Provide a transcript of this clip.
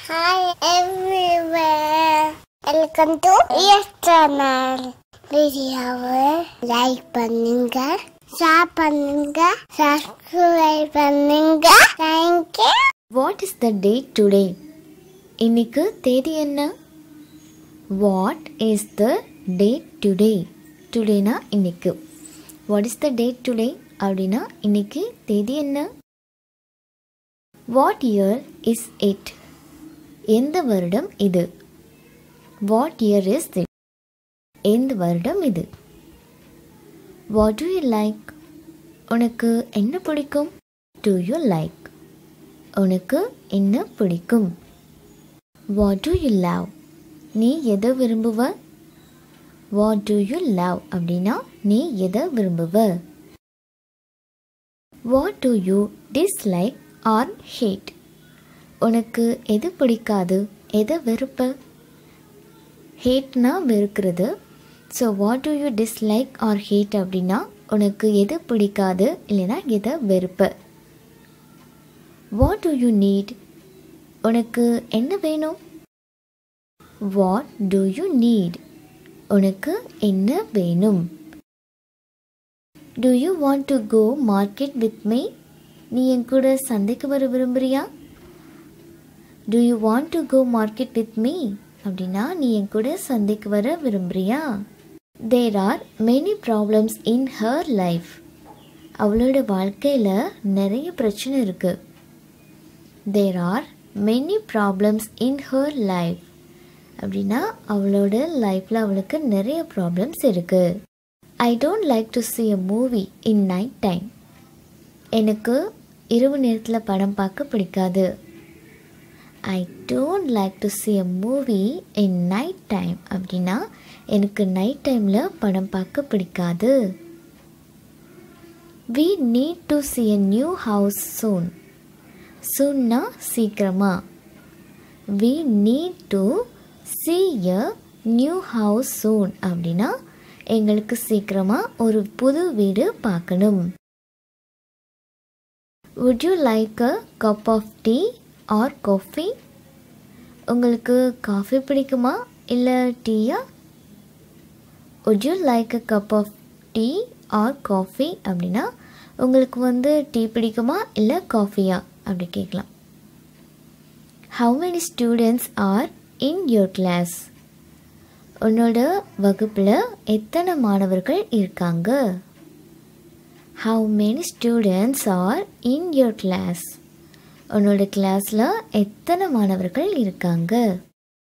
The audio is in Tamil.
Hi everywhere. Welcome to Yes Channel. வீடியோவை லைக் பண்ணுங்க ஷேர் பண்ணுங்க சப்ஸ்கிரைப் பண்ணுங்க thank you what is the date today இன்னைக்கு தேதி என்ன what is the date today டுடேனா இன்னைக்கு what is the date today அப்படின்னா இன்னைக்கு தேதி என்ன வாட் இயர் இஸ் இட் எந்த வருடம் இது வாட் இயர் இஸ் இட் எந்த வருடம் இது வாட் டு யூ லைக் உனக்கு என்ன பிடிக்கும் டு யூ லைக் உனக்கு என்ன பிடிக்கும் வாட் டு யூ லவ் நீ எதை விரும்புவ வாட் டு யூ லவ் அப்படின்னா நீ எதை விரும்புவ what do you dislike or hate உனக்கு எது பிடிக்காது எதை வெறுப்ப ஹேட்னா வெறுக்கிறது so what do you dislike or hate அப்படின்னா உனக்கு எது பிடிக்காது இல்லைன்னா எதை வெறுப்ப வாட் டு யூ நீட் உனக்கு என்ன வேணும் வாட் டு யூ நீட் உனக்கு என்ன வேணும் do you want to go market with me நீ என் கூட சந்தைக்கு வர விரும்புறியா do you want to go market with me அப்படின்னா நீ என் கூட சந்தைக்கு வர விரும்புறியா there are many problems in her life அவளோட வாழ்க்கையில் நிறைய பிரச்சனை இருக்குது there are many problems in her life அப்படின்னா அவளோட லைஃப்பில் அவளுக்கு நிறைய ப்ராப்ளம்ஸ் இருக்குது I don't like to see a movie in night time எனக்கு இரவு நேரத்தில் படம் பார்க்க பிடிக்காது I don't like to see a movie in night time அப்படின்னா எனக்கு நைட் டைமில் படம் பார்க்க பிடிக்காது we need to see a new house soon சூன்னா சீக்கிரமா we need to see a new house soon அப்படின்னா எங்களுக்கு சீக்கிரமாக ஒரு புது வீடு பார்க்கணும் would you like a cup of tea or coffee உங்களுக்கு காஃபி பிடிக்குமா இல்லை டீயா would you like a cup of tea or coffee அப்படின்னா உங்களுக்கு வந்து டீ பிடிக்குமா இல்லை காஃபியா அப்படி கேட்கலாம் how many students are in your class உன்னோட வகுப்பில் எத்தனை மாணவர்கள் இருக்காங்க how many students are in your class உன்னோட கிளாஸில் எத்தனை மாணவர்கள் இருக்காங்க